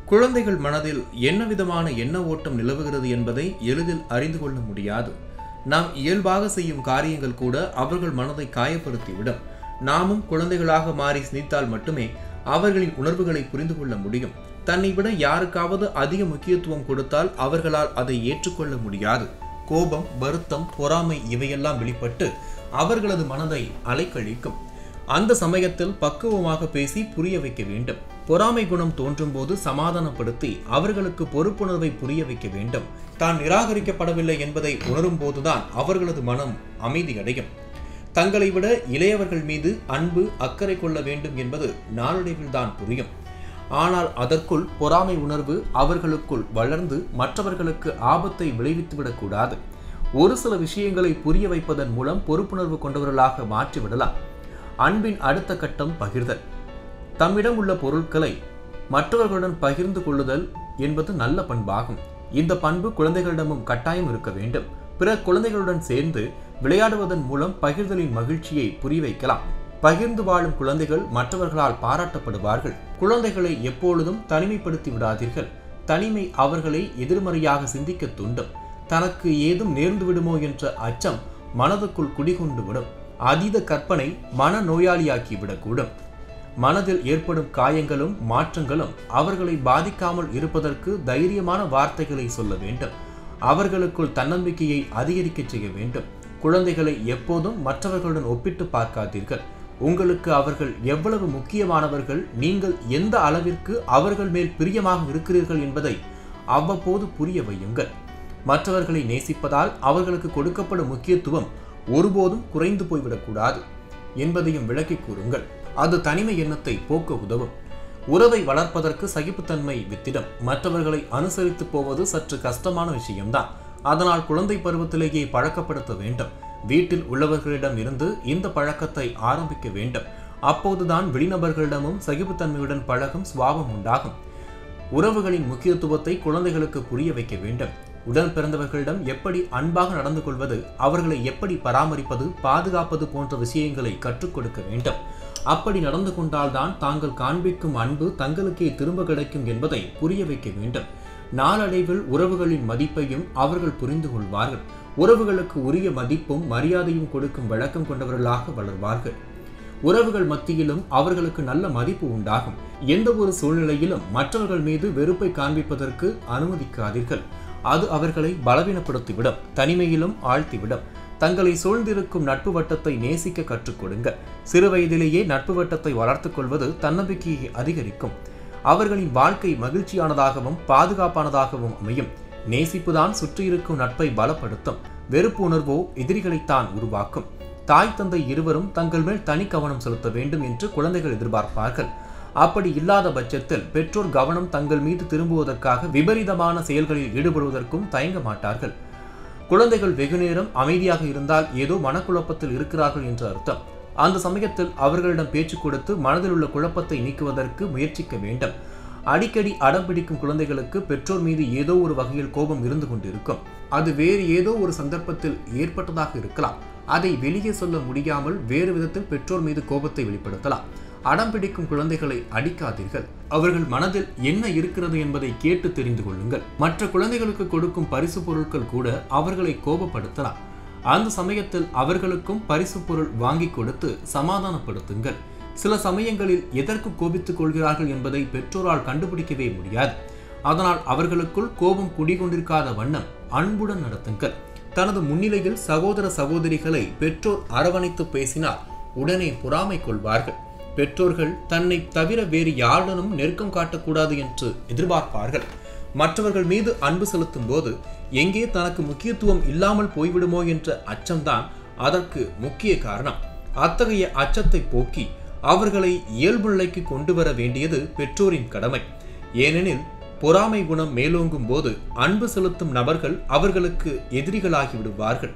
குழந்தைகள் மனதில் என்ன விதமான எண்ண ஓட்டம் நிலவுகிறது என்பதை எளிதில் அறிந்து கொள்ள முடியாது நாம் இயல்பாக செய்யும் காரியங்கள் கூட அவர்கள் மனதை காயப்படுத்திவிடும் நாமும் குழந்தைகளாக மாறி சிந்தித்தால் மட்டுமே அவர்களின் உணர்வுகளை புரிந்து கொள்ள முடியும் தன்னை விட யாருக்காவது அதிக முக்கியத்துவம் கொடுத்தால் அவர்களால் அதை ஏற்றுக்கொள்ள முடியாது கோபம் வருத்தம் பொறாமை இவையெல்லாம் வெளிப்பட்டு அவர்களது மனதை அலைக்கழிக்கும் அந்த சமயத்தில் பக்குவமாக பேசி புரிய வைக்க வேண்டும் பொறாமை குணம் தோன்றும் போது சமாதானப்படுத்தி அவர்களுக்கு பொறுப்புணர்வை புரிய வைக்க வேண்டும் தான் நிராகரிக்கப்படவில்லை என்பதை உணரும் போதுதான் அவர்களது மனம் அமைதியடையும் தங்களை விட இளையவர்கள் மீது அன்பு அக்கறை கொள்ள வேண்டும் என்பது நாளடைவில் தான் புரியும் ஆனால் அதற்குள் பொறாமை உணர்வு அவர்களுக்குள் வளர்ந்து மற்றவர்களுக்கு ஆபத்தை விளைவித்துவிடக்கூடாது ஒரு சில விஷயங்களை புரிய வைப்பதன் மூலம் பொறுப்புணர்வு கொண்டவர்களாக மாற்றிவிடலாம் அன்பின் அடுத்த கட்டம் பகிர்தல் தம்மிடம் உள்ள பொருட்களை மற்றவர்களுடன் பகிர்ந்து கொள்ளுதல் என்பது நல்ல பண்பாகும் இந்த பண்பு குழந்தைகளிடமும் கட்டாயம் இருக்க வேண்டும் பிற குழந்தைகளுடன் சேர்ந்து விளையாடுவதன் மூலம் பகிர்தலின் மகிழ்ச்சியை புரிய வைக்கலாம் பகிர்ந்து வாழும் குழந்தைகள் மற்றவர்களால் பாராட்டப்படுவார்கள் குழந்தைகளை எப்பொழுதும் தனிமைப்படுத்தி விடாதீர்கள் தனிமை அவர்களை எதிர்மறையாக சிந்திக்க தூண்டும் தனக்கு ஏதும் நேர்ந்து விடுமோ என்ற அச்சம் மனதுக்குள் குடிகொண்டு விடும் அதீத கற்பனை மன நோயாளியாக்கி விடக்கூடும் மனதில் ஏற்படும் காயங்களும் மாற்றங்களும் அவர்களை பாதிக்காமல் இருப்பதற்கு தைரியமான வார்த்தைகளை சொல்ல வேண்டும் அவர்களுக்குள் தன்னம்பிக்கையை அதிகரிக்க செய்ய வேண்டும் குழந்தைகளை எப்போதும் மற்றவர்களுடன் ஒப்பிட்டு பார்க்காதீர்கள் உங்களுக்கு அவர்கள் எவ்வளவு முக்கியமானவர்கள் நீங்கள் எந்த அளவிற்கு அவர்கள் மேல் பிரியமாக இருக்கிறீர்கள் என்பதை அவ்வப்போது புரிய வையுங்கள் மற்றவர்களை நேசிப்பதால் அவர்களுக்கு கொடுக்கப்படும் முக்கியத்துவம் ஒருபோதும் குறைந்து போய்விடக்கூடாது என்பதையும் விளக்கி கூறுங்கள் அது தனிமை எண்ணத்தை போக்க உதவும் உறவை வளர்ப்பதற்கு சகிப்புத்தன்மை வித்திடம் மற்றவர்களை அனுசரித்து போவது சற்று கஷ்டமான விஷயம்தான் அதனால் குழந்தை பருவத்திலேயே பழக்கப்படுத்த வேண்டும் வீட்டில் உள்ளவர்களிடம் இருந்து இந்த பழக்கத்தை ஆரம்பிக்க வேண்டும் அப்போதுதான் வெளிநபர்களிடமும் சகிப்புத்தன்மையுடன் பழகும் சுவாபம் உண்டாகும் உறவுகளின் முக்கியத்துவத்தை குழந்தைகளுக்கு புரிய வைக்க வேண்டும் உடன் பிறந்தவர்களிடம் எப்படி அன்பாக நடந்து கொள்வது அவர்களை எப்படி பராமரிப்பது பாதுகாப்பது போன்ற விஷயங்களை கற்றுக் கொடுக்க வேண்டும் அப்படி நடந்து கொண்டால்தான் தாங்கள் காண்பிக்கும் அன்பு தங்களுக்கே திரும்ப கிடைக்கும் என்பதை புரிய வைக்க வேண்டும் நாளடைவில் உறவுகளின் மதிப்பையும் அவர்கள் புரிந்து கொள்வார்கள் உறவுகளுக்கு உரிய மதிப்பும் மரியாதையும் கொடுக்கும் வழக்கம் கொண்டவர்களாக வளர்வார்கள் உறவுகள் மத்தியிலும் அவர்களுக்கு நல்ல மதிப்பு உண்டாகும் எந்த ஒரு சூழ்நிலையிலும் மற்றவர்கள் மீது வெறுப்பை காண்பிப்பதற்கு அனுமதிக்காதீர்கள் அது அவர்களை பலவீனப்படுத்திவிடும் தனிமையிலும் ஆழ்த்திவிடும் தங்களை சூழ்ந்திருக்கும் நட்பு வட்டத்தை நேசிக்க கற்றுக் கொடுங்க சிறு வயதிலேயே நட்பு வட்டத்தை வளர்த்துக் கொள்வது தன்னம்பிக்கையை அதிகரிக்கும் அவர்களின் வாழ்க்கை மகிழ்ச்சியானதாகவும் பாதுகாப்பானதாகவும் அமையும் நேசிப்புதான் சுற்றியிருக்கும் நட்பை பலப்படுத்தும் வெறுப்பு உணர்வோ எதிரிகளைத்தான் உருவாக்கும் தாய் தந்தை இருவரும் தங்கள் மேல் தனி கவனம் செலுத்த வேண்டும் என்று குழந்தைகள் எதிர்பார்ப்பார்கள் அப்படி இல்லாத பட்சத்தில் பெற்றோர் கவனம் தங்கள் மீது திரும்புவதற்காக விபரீதமான செயல்களில் ஈடுபடுவதற்கும் தயங்க மாட்டார்கள் குழந்தைகள் வெகுநேரம் அமைதியாக இருந்தால் ஏதோ மனக்குழப்பத்தில் இருக்கிறார்கள் என்று அர்த்தம் அந்த சமயத்தில் அவர்களிடம் பேச்சு கொடுத்து மனதில் உள்ள குழப்பத்தை நீக்குவதற்கு முயற்சிக்க வேண்டும் அடிக்கடி அடம் பிடிக்கும் குழந்தைகளுக்கு பெற்றோர் மீது ஏதோ ஒரு வகையில் கோபம் இருந்து கொண்டிருக்கும் அது வேறு ஏதோ ஒரு சந்தர்ப்பத்தில் ஏற்பட்டதாக இருக்கலாம் அதை வெளியே சொல்ல முடியாமல் வேறு விதத்தில் பெற்றோர் மீது கோபத்தை வெளிப்படுத்தலாம் அடம் பிடிக்கும் குழந்தைகளை அடிக்காதீர்கள் அவர்கள் மனதில் என்ன இருக்கிறது என்பதை கேட்டு தெரிந்து கொள்ளுங்கள் மற்ற குழந்தைகளுக்கு கொடுக்கும் பரிசு பொருட்கள் கூட அவர்களை கோபப்படுத்தலாம் அந்த சமயத்தில் அவர்களுக்கும் பரிசு பொருள் வாங்கி கொடுத்து சமாதானப்படுத்துங்கள் சில சமயங்களில் எதற்கு கோபித்துக் கொள்கிறார்கள் என்பதை பெற்றோரால் கண்டுபிடிக்கவே முடியாது அதனால் அவர்களுக்குள் கோபம் குடிகொண்டிருக்காத வண்ணம் அன்புடன் நடத்துங்கள் தனது முன்னிலையில் சகோதர சகோதரிகளை பெற்றோர் அரவணைத்து பேசினால் உடனே பொறாமை கொள்வார்கள் பெற்றோர்கள் தன்னை தவிர வேறு யாருடனும் நெருக்கம் காட்டக்கூடாது என்று எதிர்பார்ப்பார்கள் மற்றவர்கள் மீது அன்பு செலுத்தும் போது எங்கே தனக்கு முக்கியத்துவம் இல்லாமல் போய்விடுமோ என்ற அச்சம்தான் அதற்கு முக்கிய காரணம் அத்தகைய அச்சத்தை போக்கி அவர்களை இயல்பு நிலைக்கு கொண்டு வர வேண்டியது பெற்றோரின் கடமை ஏனெனில் பொறாமை குணம் மேலோங்கும் போது அன்பு செலுத்தும் நபர்கள் அவர்களுக்கு எதிரிகளாகி விடுவார்கள்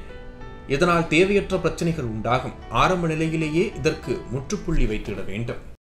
இதனால் தேவையற்ற பிரச்சனைகள் உண்டாகும் ஆரம்ப நிலையிலேயே இதற்கு முற்றுப்புள்ளி வைத்திட வேண்டும்